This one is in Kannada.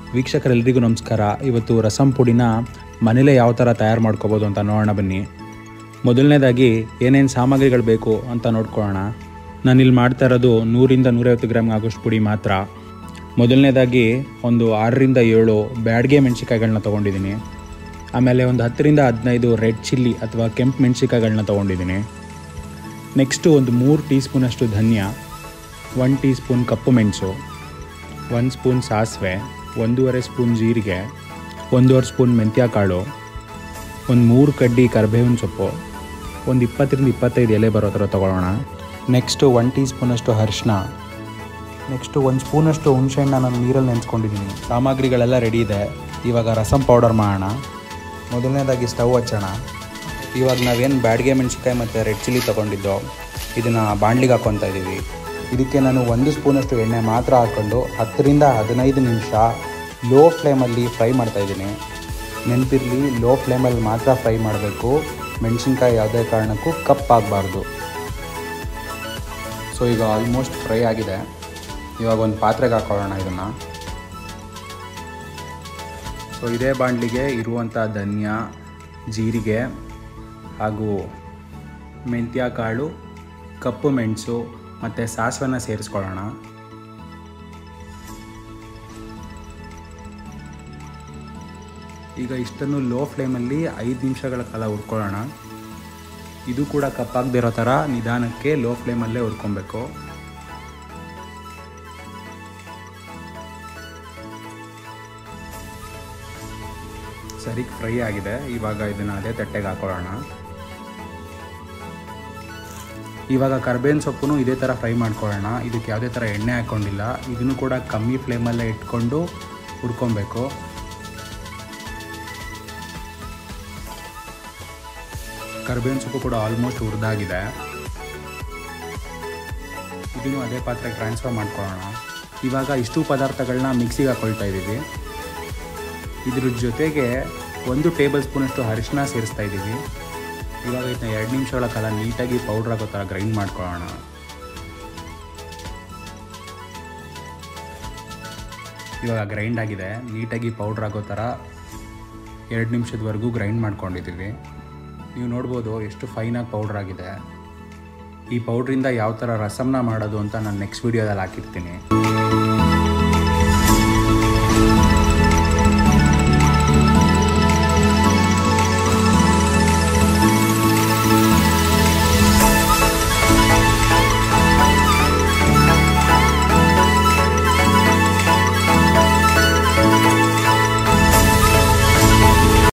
ವೀಕ್ಷಕರೆಲ್ಲರಿಗೂ ನಮಸ್ಕಾರ ಇವತ್ತು ರಸಂ ಪುಡಿನ ಮನೇಲೇ ಯಾವ ಥರ ತಯಾರು ಮಾಡ್ಕೋಬೋದು ಅಂತ ನೋಡೋಣ ಬನ್ನಿ ಮೊದಲನೇದಾಗಿ ಏನೇನು ಸಾಮಗ್ರಿಗಳು ಬೇಕು ಅಂತ ನೋಡ್ಕೊಳ್ಳೋಣ ನಾನಿಲ್ಲಿ ಮಾಡ್ತಾ ಇರೋದು ನೂರಿಂದ ನೂರೈವತ್ತು ಗ್ರಾಮ್ ಆಗೋಷ್ಟು ಪುಡಿ ಮಾತ್ರ ಮೊದಲನೇದಾಗಿ ಒಂದು ಆರರಿಂದ ಏಳು ಬ್ಯಾಡ್ಗೆ ಮೆಣಸಿಕಾಯಿಗಳನ್ನ ತೊಗೊಂಡಿದ್ದೀನಿ ಆಮೇಲೆ ಒಂದು ಹತ್ತರಿಂದ ಹದಿನೈದು ರೆಡ್ ಚಿಲ್ಲಿ ಅಥವಾ ಕೆಂಪು ಮೆಣಸಿಕಾಯಿಗಳನ್ನ ತೊಗೊಂಡಿದ್ದೀನಿ ನೆಕ್ಸ್ಟು ಒಂದು ಮೂರು ಟೀ ಸ್ಪೂನಷ್ಟು ಧನಿಯಾ ಒನ್ ಟೀ ಸ್ಪೂನ್ ಕಪ್ಪು ಮೆಣಸು ಒಂದು ಸ್ಪೂನ್ ಸಾಸಿವೆ ಒಂದೂವರೆ ಸ್ಪೂನ್ ಜೀರಿಗೆ ಒಂದೂವರೆ ಸ್ಪೂನ್ ಮೆಂತ್ಯ ಕಾಳು ಒಂದು ಮೂರು ಕಡ್ಡಿ ಕರಿಬೇವಿನ ಸೊಪ್ಪು ಒಂದು ಇಪ್ಪತ್ತರಿಂದ ಇಪ್ಪತ್ತೈದು ಎಲೆ ಬರೋ ಥರ ತೊಗೊಳ್ಳೋಣ ನೆಕ್ಸ್ಟು ಒನ್ ಟೀ ಸ್ಪೂನಷ್ಟು ಅರಿಶಿನ ನೆಕ್ಸ್ಟು ಒಂದು ಸ್ಪೂನಷ್ಟು ಹುಣಸೆಹಣ್ಣ ನಾನು ನೀರಲ್ಲಿ ನೆನೆಸ್ಕೊಂಡಿದ್ದೀನಿ ಸಾಮಗ್ರಿಗಳೆಲ್ಲ ರೆಡಿ ಇದೆ ಇವಾಗ ರಸಂ ಪೌಡರ್ ಮಾಡೋಣ ಮೊದಲನೇದಾಗಿ ಸ್ಟವ್ ಹಚ್ಚೋಣ ಇವಾಗ ನಾವೇನು ಬ್ಯಾಡ್ಗೆ ಮೆಣಸಿನ್ಕಾಯಿ ಮತ್ತು ರೆಡ್ ಚಿಲ್ಲಿ ತೊಗೊಂಡಿದ್ದೋ ಇದನ್ನು ಬಾಣಲಿಗೆ ಹಾಕ್ಕೊತಾ ಇದ್ದೀವಿ ಇದಕ್ಕೆ ನಾನು ಒಂದು ಸ್ಪೂನಷ್ಟು ಎಣ್ಣೆ ಮಾತ್ರ ಹಾಕ್ಕೊಂಡು ಹತ್ತರಿಂದ ಹದಿನೈದು ನಿಮಿಷ ಲೋ ಫ್ಲೇಮಲ್ಲಿ ಫ್ರೈ ಮಾಡ್ತಾಯಿದ್ದೀನಿ ನೆನಪಿರಲಿ ಲೋ ಫ್ಲೇಮಲ್ಲಿ ಮಾತ್ರ ಫ್ರೈ ಮಾಡಬೇಕು ಮೆಣಸಿನ್ಕಾಯಿ ಯಾವುದೇ ಕಾರಣಕ್ಕೂ ಕಪ್ಪಾಗಬಾರ್ದು ಸೊ ಈಗ ಆಲ್ಮೋಸ್ಟ್ ಫ್ರೈ ಆಗಿದೆ ಇವಾಗ ಒಂದು ಪಾತ್ರೆಗೆ ಹಾಕೊಳ್ಳೋಣ ಇದನ್ನು ಸೊ ಇದೇ ಬಾಣಲಿಗೆ ಇರುವಂಥ ಧನಿಯಾ ಜೀರಿಗೆ ಹಾಗೂ ಮೆಂತ್ಯ ಕಾಳು ಕಪ್ಪು ಮೆಣಸು ಮತ್ತು ಸಾಸಿವೆನ ಸೇರಿಸ್ಕೊಳ್ಳೋಣ ಈಗ ಇಷ್ಟನ್ನು ಲೋ ಫ್ಲೇಮಲ್ಲಿ ಐದು ನಿಮಿಷಗಳ ಕಾಲ ಹುರ್ಕೊಳ್ಳೋಣ ಇದು ಕೂಡ ಕಪ್ಪಾಗದಿರೋ ಥರ ನಿಧಾನಕ್ಕೆ ಲೋ ಫ್ಲೇಮಲ್ಲೇ ಹುರ್ಕೊಬೇಕು ಸರಿ ಫ್ರೈ ಆಗಿದೆ ಇವಾಗ ಇದನ್ನು ಅದೇ ತಟ್ಟೆಗೆ ಹಾಕೊಳ್ಳೋಣ ಇವಾಗ ಕರ್ಬೇವಿನ ಸೊಪ್ಪು ಇದೇ ಥರ ಫ್ರೈ ಮಾಡ್ಕೊಳ್ಳೋಣ ಇದಕ್ಕೆ ಯಾವುದೇ ಥರ ಎಣ್ಣೆ ಹಾಕ್ಕೊಂಡಿಲ್ಲ ಇದನ್ನು ಕೂಡ ಕಮ್ಮಿ ಫ್ಲೇಮಲ್ಲೇ ಇಟ್ಕೊಂಡು ಹುರ್ಕೊಬೇಕು ಕರ್ಬೇವಿನ ಸೊಪ್ಪು ಕೂಡ ಆಲ್ಮೋಸ್ಟ್ ಹುರಿದಾಗಿದೆ ಇದನ್ನು ಅದೇ ಪಾತ್ರೆಗೆ ಟ್ರಾನ್ಸ್ಫರ್ ಮಾಡ್ಕೊಳ್ಳೋಣ ಇವಾಗ ಇಷ್ಟು ಪದಾರ್ಥಗಳನ್ನ ಮಿಕ್ಸಿಗೆ ಹಾಕ್ಕೊಳ್ತಾ ಇದ್ದೀವಿ ಇದ್ರ ಜೊತೆಗೆ ಒಂದು ಟೇಬಲ್ ಸ್ಪೂನಷ್ಟು ಅರಿಶಿನ ಸೇರಿಸ್ತಾ ಇದ್ದೀವಿ ಇವಾಗ ಇದನ್ನ ಎರಡು ನಿಮಿಷಗಳ ಕಾಲ ನೀಟಾಗಿ ಪೌಡ್ರ್ ಆಗೋ ಥರ ಗ್ರೈಂಡ್ ಮಾಡ್ಕೊಳ್ಳೋಣ ಇವಾಗ ಗ್ರೈಂಡ್ ಆಗಿದೆ ನೀಟಾಗಿ ಪೌಡ್ರ್ ಆಗೋ ಥರ ಎರಡು ನಿಮಿಷದವರೆಗೂ ಗ್ರೈಂಡ್ ಮಾಡ್ಕೊಂಡಿದ್ದೀವಿ ನೀವು ನೋಡ್ಬೋದು ಎಷ್ಟು ಫೈನಾಗಿ ಪೌಡ್ರ್ ಆಗಿದೆ ಈ ಪೌಡ್ರಿಂದ ಯಾವ ಥರ ರಸಮ್ನ ಮಾಡೋದು ಅಂತ ನಾನು ನೆಕ್ಸ್ಟ್ ವೀಡಿಯೋದಲ್ಲಿ ಹಾಕಿರ್ತೀನಿ